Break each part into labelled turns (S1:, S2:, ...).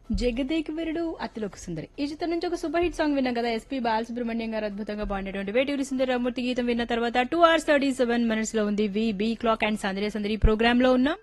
S1: జగదేక వీరుడు అతిలోక సుందరి ఈ చిత్రం నుంచి ఒక సూపర్ హిట్ సాంగ్ విన్నాం కదా ఎస్పీ బాలసుబ్రహ్మణ్యం గారు అద్భుతంగా పాడినటువంటి వేటూరి సుందరి రామూర్తి గీతం విన్న తర్వాత two hours thirty seven minutes లో ఉంది వి బి క్లాక్ అండ్ సందరి సందరి ప్రోగ్రామ్ లో ఉన్నాం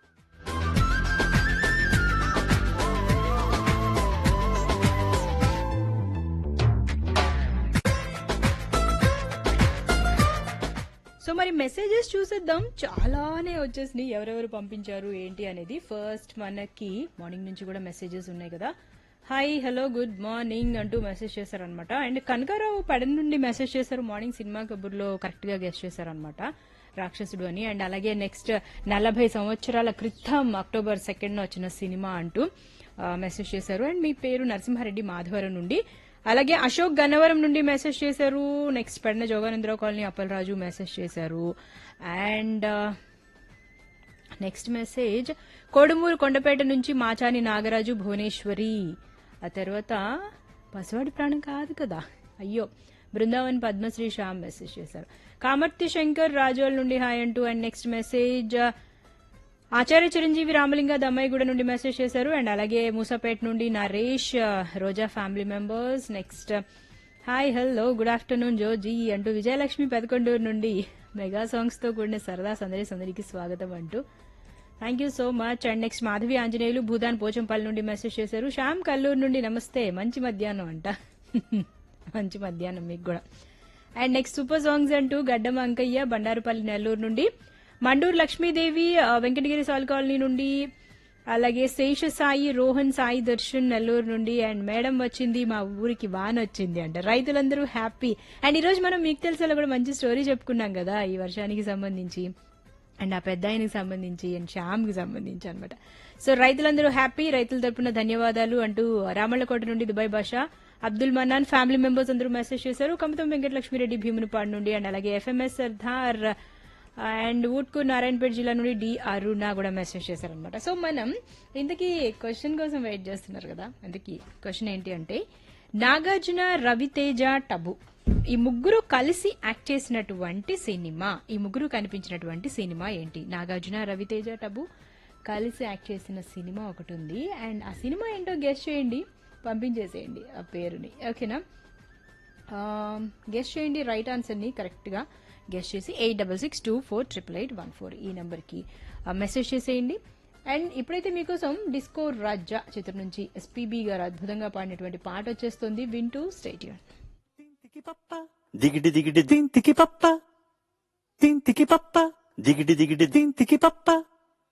S1: సో మరి మెసేజెస్ చూసేద్దాం చాలానే వచ్చేసినాయి ఎవరెవరు పంపించారు ఏంటి అనేది ఫస్ట్ మనకి మార్నింగ్ నుంచి కూడా మెసేజెస్ ఉన్నాయి కదా హాయ్ హలో గుడ్ మార్నింగ్ అంటూ మెసేజ్ చేశారనమాట అండ్ కనకారావు పడన్ నుండి మెసేజ్ చేశారు మార్నింగ్ సినిమా కబుర్లో కరెక్ట్ గా గెస్ట్ చేశారనమాట రాక్షసుడు అని అండ్ అలాగే నెక్స్ట్ నలభై సంవత్సరాల క్రితం అక్టోబర్ సెకండ్ వచ్చిన సినిమా అంటూ మెసేజ్ చేశారు అండ్ మీ పేరు నరసింహారెడ్డి మాధవరం నుండి అలాగే అశోక్ గన్నవరం నుండి మెసేజ్ చేశారు next Pedana Joganandarao colony Appalaraju message చేశారు and next message Kodumuru Kondapeta నుంచి మాచాని నాగరాజు భువనేశ్వరి ఆ తర్వాత పసివాడి ప్రాణం కాదు కదా అయ్యో బృందావన్ పద్మశ్రీ శ్యామ్ మెసేజ్ చేశారు కామర్తి శంకర్ రాజోల్ నుండి హాయ్ అంటూ and next message Acharya Chiranjeevi Ramalinga Dammaiguda నుండి మెసేజ్ చేశారు అండ్ అలాగే మూసాపేట్ నుండి Naresh Roja family members next hi hello good afternoon Joji అంటూ విజయలక్ష్మి పెదకొండూరు నుండి మెగా సాంగ్స్ తో కూడిన సరదా సందడి సందడికి స్వాగతం అంటూ thank you so much and next Madhavi Anjaneyulu Bhoodan Pochampally నుండి మెసేజ్ చేశారు శ్యామ్ కల్లూరు నుండి నమస్తే మంచి మధ్యాహ్నం అంట మంచి మధ్యాహ్నం మీకు కూడా అండ్ నెక్స్ట్ సూపర్ సాంగ్స్ అంటూ గడ్డం అంకయ్య బండారుపల్లి నెల్లూరు నుండి మండూరు లక్ష్మీదేవి ఆ, వెంకటగిరి సాల్ కాలనీ నుండి అలాగే శేష సాయి రోహన్ సాయి దర్శన్ నెల్లూరు నుండి అండ్ మేడం వచ్చింది మా ఊరికి వాన్ వచ్చింది అంట రైతులందరూ హ్యాపీ అండ్ ఈ రోజు మనం మీకు తెలిసేలా కూడా మంచి స్టోరీ చెప్పుకున్నాం కదా ఈ వర్షానికి సంబంధించి అండ్ ఆ పెద్ద ఆయనకి సంబంధించి అండ్ శ్యామ్ కి సంబంధించి అనమాట సో రైతులందరూ హ్యాపీ రైతుల తరపున ధన్యవాదాలు అంటూ రామళ్ళకోట నుండి Dubai Basha Abdul Mannan family members అందరూ మెసేజ్ చేశారు కమతం వెంకటలక్ష్మిరెడ్డి భీమునిపాడు నుండి అండ్ అలాగే ఎఫ్ఎంఎస్ సర్దార్ అండ్ ఊట్కూర్ నారాయణపేట జిల్లా నుండి డి అరుణ కూడా మెసేజ్ చేశారనమాట సో మనం ఇంతకీ క్వశ్చన్ కోసం వెయిట్ చేస్తున్నారు కదా అందుకే క్వశ్చన్ ఏంటి అంటే నాగార్జున రవితేజ టబు ఈ ముగ్గురు కలిసి యాక్ట్ చేసినటువంటి సినిమా ఈ ముగ్గురు కనిపించినటువంటి సినిమా ఏంటి నాగార్జున రవితేజ టబు కలిసి యాక్ట్ చేసిన సినిమా ఒకటి ఉంది అండ్ ఆ సినిమా ఏంటో గెస్ట్ చేయండి పంపించేసేయండి ఆ పేరుని ఓకేనా గెస్ట్ చేయండి రైట్ ఆన్సర్ని కరెక్ట్గా గెస్ట్ చేసి eight double six two four triple eight one four ఈ నెంబర్కి మెసేజ్ చేసేయండి అండ్ ఇప్పుడైతే మీకోసం డిస్కో రాజా చిత్రం నుంచి ఎస్పీబీ గారు అద్భుతంగా పాడినటువంటి పాట వచ్చేస్తుంది వింటూ స్టేట్యూన్
S2: తింతికి పప్ప దిగిడి దిగిడి తింతికి పప్ప తింతికి పప్ప దిగిడి దిగిడి తింతికి పప్ప